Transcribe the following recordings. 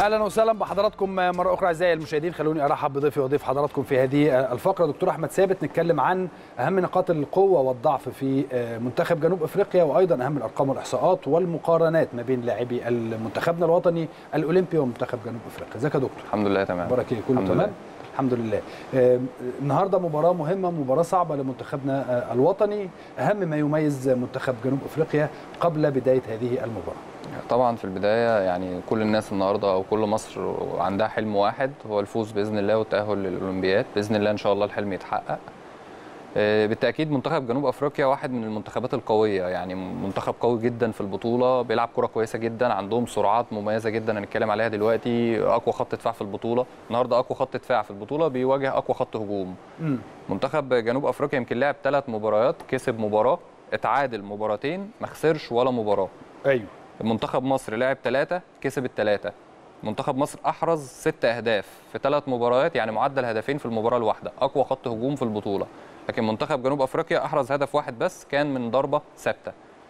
اهلا وسهلا بحضراتكم مره اخرى اعزائي المشاهدين خلوني ارحب بضيفي وضيف حضراتكم في هذه الفقره دكتور احمد ثابت نتكلم عن اهم نقاط القوه والضعف في منتخب جنوب افريقيا وايضا اهم الارقام والاحصاءات والمقارنات ما بين لاعبي منتخبنا الوطني الاولمبي ومنتخب جنوب افريقيا ازيك يا دكتور الحمد لله تمام بارك كله الحمد تمام لله. الحمد لله آه، النهارده مباراه مهمه مباراه صعبه لمنتخبنا آه، الوطني اهم ما يميز منتخب جنوب افريقيا قبل بدايه هذه المباراه طبعا في البدايه يعني كل الناس النهارده او كل مصر عندها حلم واحد هو الفوز باذن الله والتاهل للاولمبياد باذن الله ان شاء الله الحلم يتحقق آه، بالتاكيد منتخب جنوب افريقيا واحد من المنتخبات القويه يعني منتخب قوي جدا في البطوله بيلعب كره كويسه جدا عندهم سرعات مميزه جدا هنتكلم عليها دلوقتي اقوى خط دفاع في البطوله النهارده اقوى خط دفاع في البطوله بيواجه اقوى خط هجوم مم. منتخب جنوب افريقيا يمكن لعب ثلاث مباريات كسب مباراه اتعادل مباراتين ما خسرش ولا مباراه ايوه منتخب مصر لعب ثلاثة كسب الثلاثة منتخب مصر أحرز ست أهداف في ثلاث مباريات يعني معدل هدفين في المباراة الواحدة أقوى خط هجوم في البطولة لكن منتخب جنوب أفريقيا أحرز هدف واحد بس كان من ضربة ثابتة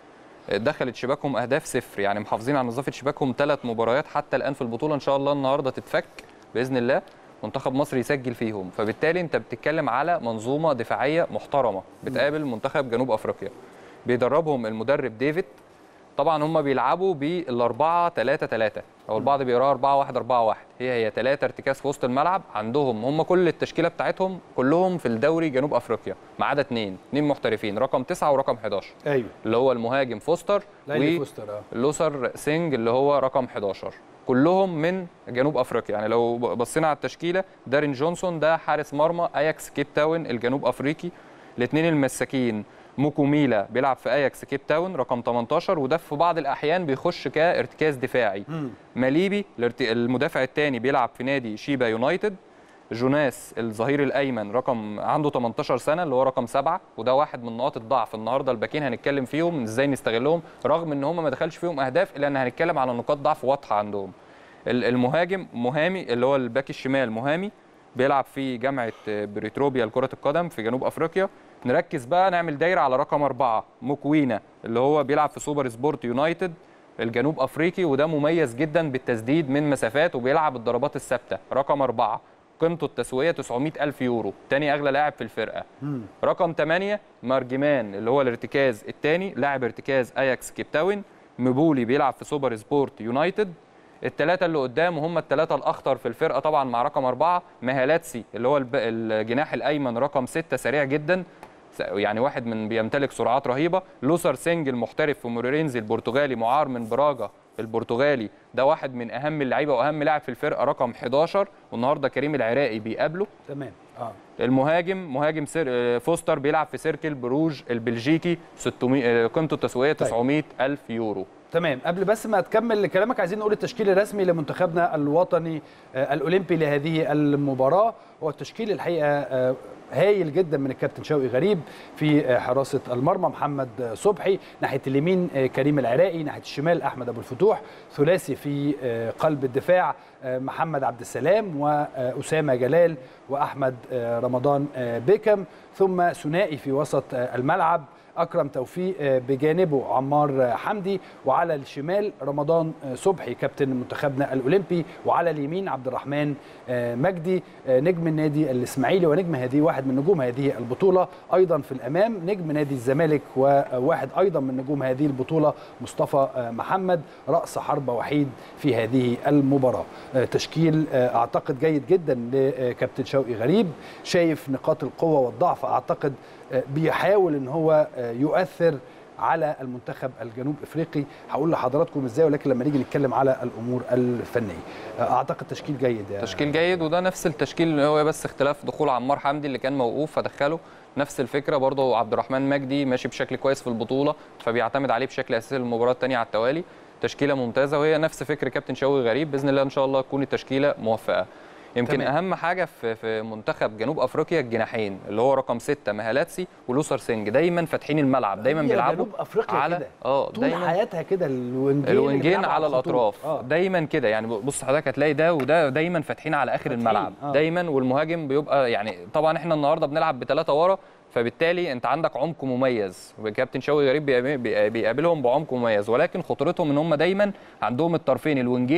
دخلت شباكهم أهداف صفر يعني محافظين على نظافة شباكهم ثلاث مباريات حتى الآن في البطولة إن شاء الله النهاردة تتفك بإذن الله منتخب مصر يسجل فيهم فبالتالي أنت بتتكلم على منظومة دفاعية محترمة بتقابل منتخب جنوب أفريقيا بيدربهم المدرب ديفيد طبعا هم بيلعبوا بالأربعة 3 3 او البعض بيقراها 4 1 4 1 هي هي ثلاثة ارتكاز في وسط الملعب عندهم هم كل التشكيله بتاعتهم كلهم في الدوري جنوب افريقيا ما عدا اثنين اثنين محترفين رقم 9 ورقم 11 ايوه اللي هو المهاجم فوستر لايلي فوستر اه لوسر سينج اللي هو رقم 11 كلهم من جنوب افريقيا يعني لو بصينا على التشكيله دارين جونسون ده حارس مرمى اياكس كيب تاون الجنوب افريقي الاثنين المساكين موكو ميلا بيلعب في اياكس كيب تاون رقم 18 وده في بعض الاحيان بيخش كارتكاز دفاعي مم. ماليبي الارت- المدافع الثاني بيلعب في نادي شيبا يونايتد جوناس الظهير الايمن رقم عنده 18 سنه اللي هو رقم سبعة وده واحد من نقاط الضعف النهارده الباكين هنتكلم فيهم ازاي نستغلهم رغم ان هم ما دخلش فيهم اهداف الا ان هنتكلم على نقاط ضعف واضحه عندهم ال- المهاجم مهامي اللي هو الباك الشمال مهامي بيلعب في جامعه بريتروبيا لكره القدم في جنوب افريقيا نركز بقى نعمل دايره على رقم أربعة موكوينا اللي هو بيلعب في سوبر سبورت يونايتد الجنوب افريقي وده مميز جدا بالتسديد من مسافات وبيلعب الضربات الثابته رقم أربعة قيمته التسويقيه 900 ألف يورو تاني أغلى لاعب في الفرقة مم. رقم 8 مارجمان اللي هو الارتكاز الثاني لاعب ارتكاز اياكس كيب تاون مبولي بيلعب في سوبر سبورت يونايتد الثلاثة اللي قدام هم الثلاثة الأخطر في الفرقة طبعا مع رقم أربعة مهالاتسي اللي هو الب- الجناح الأيمن رقم ستة سريع جدا س- يعني واحد من بيمتلك سرعات رهيبة لوسر سينج المحترف في موريرينزي البرتغالي معار من براجا البرتغالي ده واحد من أهم اللعيبة وأهم لاعب في الفرقة رقم 11 والنهارده كريم العراقي بيقابله تمام اه المهاجم مهاجم سير آه، فوستر بيلعب في سيركل بروج البلجيكي 600 آه، قيمته التسويقيه طيب. 900 الف يورو تمام قبل بس ما تكمل كلامك عايزين نقول التشكيل الرسمي لمنتخبنا الوطني آه، الاولمبي لهذه المباراه هو التشكيل الحقيقه آه، هايل جدا من الكابتن شوقي غريب في آه، حراسه المرمى محمد آه، صبحي ناحيه اليمين آه، كريم العراقي ناحيه الشمال احمد ابو الفتوح ثلاثي في آه، قلب الدفاع آه، محمد عبد السلام واسامه جلال واحمد آه، رمضان آه، بيكم ثم ثنائي في وسط آه، الملعب اكرم توفيق آه، بجانبه عمار آه، حمدي وعلى الشمال رمضان آه، صبحي كابتن منتخبنا الاولمبي وعلى اليمين عبد الرحمن آه، مجدي آه، نجم النادي الاسماعيلي ونجم هذه واحد من نجوم هذه البطوله ايضا في الامام نجم نادي الزمالك وواحد ايضا من نجوم هذه البطوله مصطفى آه، محمد راس حربه وحيد في هذه المباراه آه، تشكيل آه، اعتقد جيد جدا لكابتن شوقي غريب شايف نقاط القوه والضعف اعتقد آه، بيحاول ان هو آه، يؤثر على المنتخب الجنوب افريقي هقول لحضراتكم ازاي ولكن لما نيجي نتكلم على الامور الفنيه آه، اعتقد تشكيل جيد يا تشكيل جيد وده نفس التشكيل اللي هو بس اختلاف دخول عمار حمدي اللي كان موقوف فدخله نفس الفكره برضه عبد الرحمن مجدي ماشي بشكل كويس في البطوله فبيعتمد عليه بشكل اساسي للمباراه الثانيه على التوالي تشكيله ممتازه وهي نفس فكر كابتن شوقي غريب باذن الله ان شاء الله تكون التشكيله موفقه يمكن تمام. تمام. اهم حاجه في في منتخب جنوب افريقيا الجناحين اللي هو رقم ستة مهالاتسي ولوسر سينج دايما فاتحين الملعب دايما هي بيلعبوا جنوب افريقيا على كده اه طول دايما حياتها كده الونجين اللي الونجين بيلعبوا على الخطوط. الاطراف اه دايما كده يعني بص حضرتك هتلاقي ده وده دايما فاتحين على اخر فاتحين، الملعب آه. دايما والمهاجم بيبقى يعني طبعا احنا النهارده بنلعب بثلاثه ورا فبالتالي انت عندك عمق مميز وكابتن شوقي غريب بيقابل- بيقابلهم بعمق مميز ولكن خطورتهم ان هم دايما عندهم الطرفين الونجين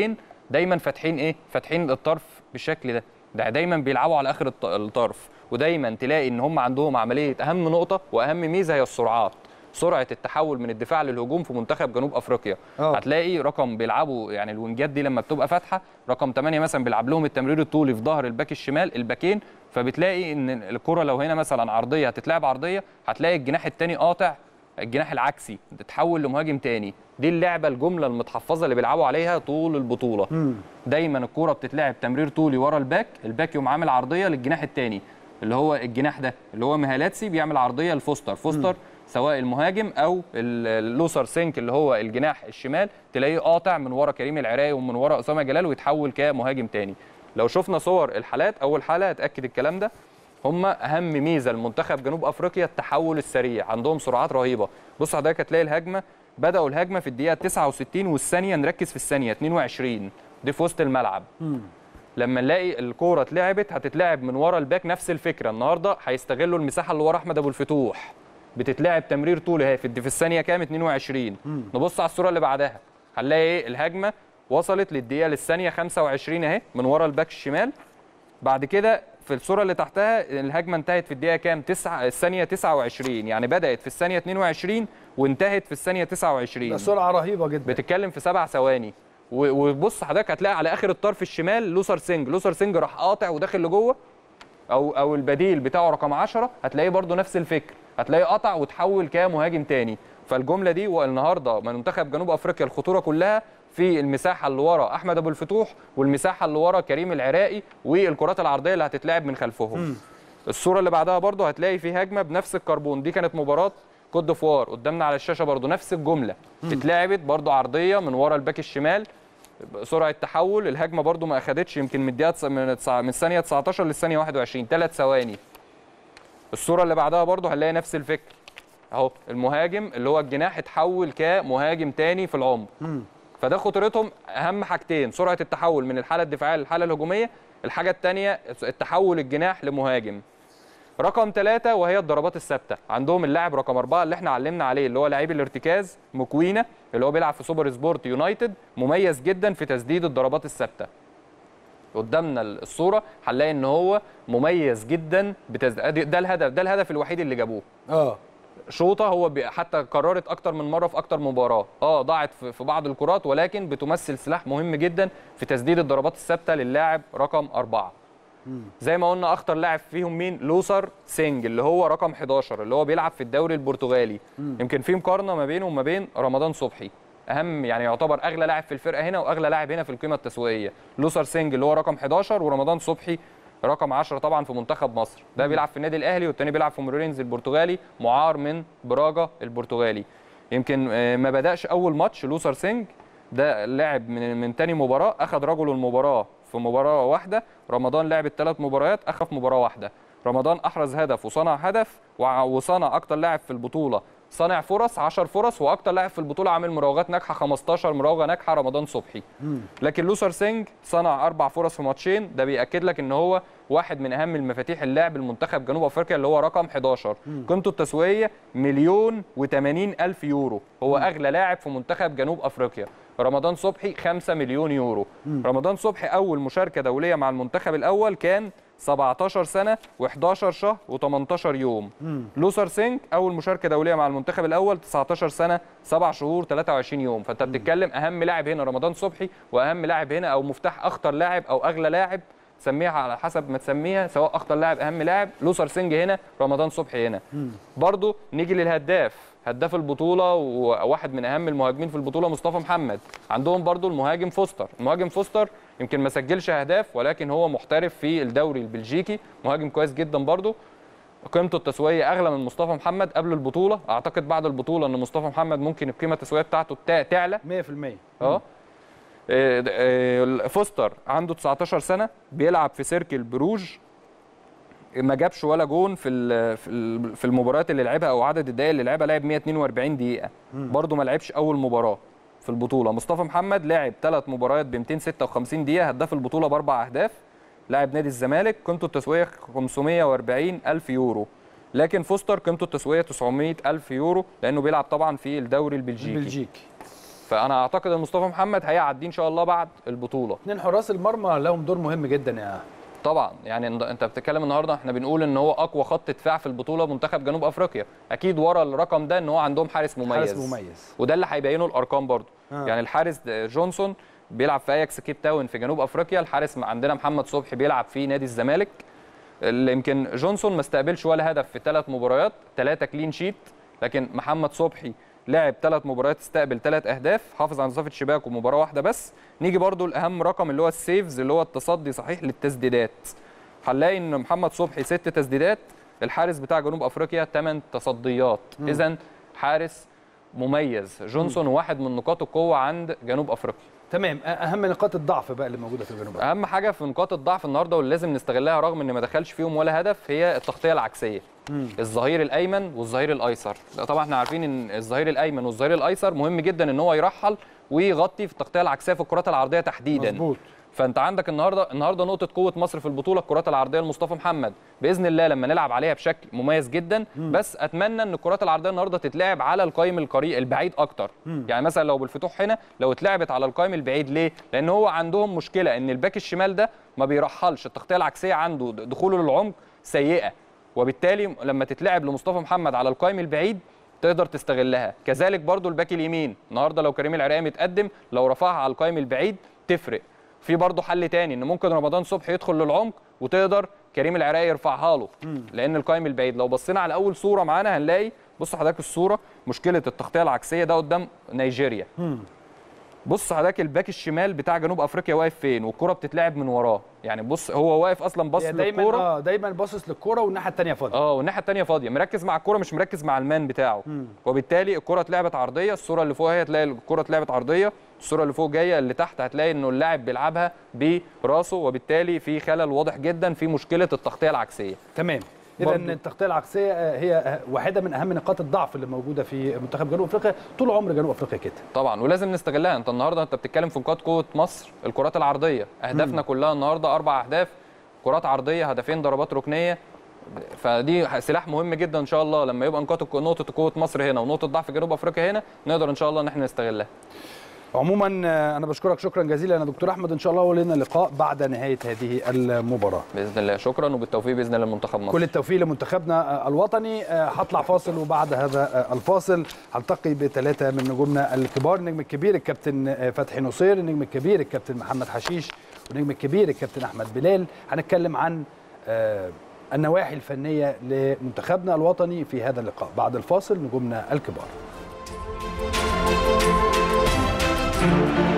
دايما فاتحين ايه فاتحين الطرف بالشكل ده ده دايما بيلعبوا على اخر الط- الطرف ودايما تلاقي ان هم عندهم عمليه اهم نقطه واهم ميزه هي السرعات سرعه التحول من الدفاع للهجوم في منتخب جنوب افريقيا آه. هتلاقي رقم بيلعبوا يعني الوينجات دي لما بتبقى فاتحه رقم 8 مثلا بيلعب لهم التمرير الطولي في ظهر الباك الشمال الباكين فبتلاقي ان الكره لو هنا مثلا عرضيه هتتلعب عرضيه هتلاقي الجناح الثاني قاطع الجناح العكسي تتحول لمهاجم تاني دي اللعبه الجمله المتحفظه اللي بيلعبوا عليها طول البطوله مم. دايما الكوره بتتلعب تمرير طولي ورا الباك الباك يقوم عامل عرضيه للجناح الثاني اللي هو الجناح ده اللي هو مهالاتسي بيعمل عرضيه لفوستر فوستر سواء المهاجم او ال- اللوسر سينك اللي هو الجناح الشمال تلاقيه قاطع من ورا كريم العراقي ومن ورا اسامه جلال ويتحول كمهاجم تاني لو شفنا صور الحالات اول حاله اتاكد الكلام ده هم اهم ميزه لمنتخب جنوب افريقيا التحول السريع عندهم سرعات رهيبه بص حضرتك هتلاقي الهجمه بداوا الهجمه في الدقيقه 69 والثانيه نركز في الثانيه 22 دي في وسط الملعب مم. لما نلاقي الكوره اتلعبت هتتلعب من ورا الباك نفس الفكره النهارده هيستغلوا المساحه اللي ورا احمد ابو الفتوح بتتلعب تمرير طولي اهي في في الثانيه كام 22 نبص على الصوره اللي بعدها هنلاقي ايه الهجمه وصلت للدقيقه للثانيه 25 اهي من ورا الباك الشمال بعد كده في الصوره اللي تحتها الهجمه انتهت في الدقيقه كام 9 الثانيه 29 يعني بدات في الثانيه 22 وانتهت في الثانيه 29 ده سرعه رهيبه جدا بتتكلم في سبع ثواني و- وبص حضرتك هتلاقي على اخر الطرف الشمال لوسر سينج لوسر سينج راح قاطع وداخل لجوه او او البديل بتاعه رقم 10 هتلاقيه برده نفس الفكر هتلاقيه قطع وتحول كمهاجم تاني فالجمله دي والنهارده منتخب جنوب افريقيا الخطوره كلها في المساحه اللي ورا احمد ابو الفتوح والمساحه اللي ورا كريم العراقي والكرات العرضيه اللي هتتلعب من خلفهم الصوره اللي بعدها برضو هتلاقي في هجمه بنفس الكربون دي كانت مباراه كوت ديفوار قدامنا على الشاشه برضو نفس الجمله اتلعبت برضو عرضيه من ورا الباك الشمال سرعه تحول الهجمه برضو ما اخدتش يمكن من الدقيقه تس- من التسع- من الثانيه 19 للثانيه 21 ثلاث ثواني الصوره اللي بعدها برضو هنلاقي نفس الفكر اهو المهاجم اللي هو الجناح اتحول كمهاجم تاني في العمق فده خطورتهم اهم حاجتين سرعه التحول من الحاله الدفاعيه للحاله الهجوميه الحاجه الثانيه التحول الجناح لمهاجم رقم ثلاثة وهي الضربات الثابتة عندهم اللاعب رقم أربعة اللي احنا علمنا عليه اللي هو لعيب الارتكاز مكوينة اللي هو بيلعب في سوبر سبورت يونايتد مميز جدا في تسديد الضربات الثابتة قدامنا الصورة هنلاقي ان هو مميز جدا بتسديد ده الهدف ده الهدف الوحيد اللي جابوه اه شوطه هو بي- حتى قررت اكتر من مره في اكتر من مباراه اه ضاعت في في بعض الكرات ولكن بتمثل سلاح مهم جدا في تسديد الضربات الثابته للاعب رقم أربعة زي ما قلنا اخطر لاعب فيهم مين لوسر سينج اللي هو رقم 11 اللي هو بيلعب في الدوري البرتغالي يمكن في مقارنه ما بينه وما بين رمضان صبحي اهم يعني يعتبر اغلى لاعب في الفرقه هنا واغلى لاعب هنا في القيمه التسويقيه لوسر سينج اللي هو رقم 11 ورمضان صبحي رقم 10 طبعا في منتخب مصر ده بيلعب في النادي الاهلي والتاني بيلعب في مورينز البرتغالي معار من براجا البرتغالي يمكن آه، ما بداش اول ماتش لوسر سينج ده لعب من من تاني مباراه اخذ رجل المباراه في مباراه واحده رمضان لعب الثلاث مباريات اخذ في مباراه واحده رمضان احرز هدف وصنع هدف وع- وصنع اكتر لاعب في البطوله صنع فرص 10 فرص واكتر لاعب في البطوله عامل مراوغات ناجحه 15 مراوغه ناجحه رمضان صبحي لكن لوسر سينج صنع اربع فرص في ماتشين ده بياكد لك ان هو واحد من اهم المفاتيح اللعب المنتخب جنوب افريقيا اللي هو رقم 11 قيمته التسويقيه مليون و80 الف يورو هو اغلى لاعب في منتخب جنوب افريقيا رمضان صبحي 5 مليون يورو رمضان صبحي اول مشاركه دوليه مع المنتخب الاول كان 17 سنه و11 شهر و18 يوم لوسر سينج اول مشاركه دوليه مع المنتخب الاول 19 سنه 7 شهور 23 يوم فانت بتتكلم اهم لاعب هنا رمضان صبحي واهم لاعب هنا او مفتاح اخطر لاعب او اغلى لاعب سميها على حسب ما تسميها سواء اخطر لاعب اهم لاعب لوسر سينج هنا رمضان صبحي هنا برضو نيجي للهداف هداف البطوله وواحد من اهم المهاجمين في البطوله مصطفى محمد عندهم برضو المهاجم فوستر المهاجم فوستر يمكن ما سجلش اهداف ولكن هو محترف في الدوري البلجيكي مهاجم كويس جدا برضو قيمته التسويقيه اغلى من مصطفى محمد قبل البطوله اعتقد بعد البطوله ان مصطفى محمد ممكن القيمه التسويقيه بتاعته تا- تعلى 100% اه آه، آه، فوستر عنده 19 سنه بيلعب في سيركل بروج ما جابش ولا جون في ال- في ال- في المباريات اللي لعبها او عدد الدقائق اللي لعبها لعب 142 دقيقه برده ما لعبش اول مباراه في البطوله مصطفى محمد لعب ثلاث مباريات ب 256 دقيقه هداف البطوله باربع اهداف لاعب نادي الزمالك قيمته التسويقيه 540 الف يورو لكن فوستر قيمته التسويقيه 900 الف يورو لانه بيلعب طبعا في الدوري البلجيكي البلجيكي فانا اعتقد ان مصطفى محمد هيعدي ان شاء الله بعد البطوله اثنين حراس المرمى لهم دور مهم جدا يا طبعا يعني انت بتتكلم النهارده احنا بنقول ان هو اقوى خط دفاع في البطوله منتخب جنوب افريقيا اكيد ورا الرقم ده ان هو عندهم حارس مميز حارس مميز وده اللي هيبينه الارقام برضو آه. يعني الحارس جونسون بيلعب في اياكس كيب تاون في جنوب افريقيا الحارس عندنا محمد صبحي بيلعب في نادي الزمالك اللي يمكن جونسون ما استقبلش ولا هدف في ثلاث مباريات ثلاثه كلين شيت لكن محمد صبحي لعب ثلاث مباريات استقبل ثلاث اهداف حافظ على مسافه شباكه مباراه واحده بس نيجي برضو الاهم رقم اللي هو السيفز اللي هو التصدي صحيح للتسديدات هنلاقي ان محمد صبحي ست تسديدات الحارس بتاع جنوب افريقيا ثمان تصديات اذا حارس مميز جونسون واحد من نقاط القوه عند جنوب افريقيا تمام اهم نقاط الضعف بقى اللي موجوده في الجنوب اهم حاجه في نقاط الضعف النهارده واللي لازم نستغلها رغم ان ما دخلش فيهم ولا هدف هي التغطيه العكسيه مم. الظهير الايمن والظهير الايسر لا طبعا احنا عارفين ان الظهير الايمن والظهير الايسر مهم جدا ان هو يرحل ويغطي في التغطيه العكسيه في الكرات العرضيه تحديدا مظبوط فانت عندك النهارده النهارده نقطه قوه مصر في البطوله الكرات العرضيه لمصطفى محمد باذن الله لما نلعب عليها بشكل مميز جدا مم. بس اتمنى ان الكرات العرضيه النهارده تتلعب على القايم القريب البعيد اكتر مم. يعني مثلا لو بالفتوح هنا لو اتلعبت على القايم البعيد ليه لان هو عندهم مشكله ان الباك الشمال ده ما بيرحلش التغطيه العكسيه عنده دخوله للعمق سيئه وبالتالي لما تتلعب لمصطفى محمد على القايم البعيد تقدر تستغلها كذلك برضو الباك اليمين النهارده لو كريم العراقي متقدم لو رفعها على القايم البعيد تفرق في برضه حل تاني ان ممكن رمضان صبحي يدخل للعمق وتقدر كريم العراقي يرفعها له لان القايم البعيد لو بصينا على اول صوره معانا هنلاقي بص حضرتك الصوره مشكله التغطيه العكسيه ده قدام نيجيريا مم. بص حضرتك الباك الشمال بتاع جنوب افريقيا واقف فين والكره بتتلعب من وراه يعني بص هو واقف اصلا باص هي دايما للكوره اه دايما باصص للكوره والناحيه الثانيه فاضيه اه والناحيه الثانيه فاضيه مركز مع الكوره مش مركز مع المان بتاعه مم. وبالتالي الكره اتلعبت عرضيه الصوره اللي فوق هي هتلاقي الكره اتلعبت عرضيه الصوره اللي فوق جايه اللي تحت هتلاقي انه اللاعب بيلعبها براسه وبالتالي في خلل واضح جدا في مشكله التغطيه العكسيه تمام اذا برضو. التغطيه العكسيه آه، هي آه، واحده من اهم نقاط الضعف اللي موجوده في منتخب جنوب افريقيا طول عمر جنوب افريقيا كده طبعا ولازم نستغلها انت النهارده انت بتتكلم في نقاط قوه مصر الكرات العرضيه اهدافنا كلها النهارده اربع اهداف كرات عرضيه هدفين ضربات ركنيه فدي سلاح مهم جدا ان شاء الله لما يبقى نقاط نقطه قوه مصر هنا ونقطه ضعف جنوب افريقيا هنا نقدر ان شاء الله ان احنا نستغلها عموما آه، انا بشكرك شكرا جزيلا يا دكتور احمد ان شاء الله ولنا لقاء بعد نهايه هذه المباراه باذن الله شكرا وبالتوفيق باذن الله لمنتخب مصر كل التوفيق لمنتخبنا آه، الوطني آه، هطلع فاصل وبعد هذا آه، الفاصل هلتقي بثلاثه من نجومنا الكبار النجم الكبير الكابتن آه، فتحي نصير النجم الكبير الكابتن محمد حشيش والنجم الكبير الكابتن احمد بلال هنتكلم عن آه، النواحي الفنيه لمنتخبنا الوطني في هذا اللقاء بعد الفاصل نجومنا الكبار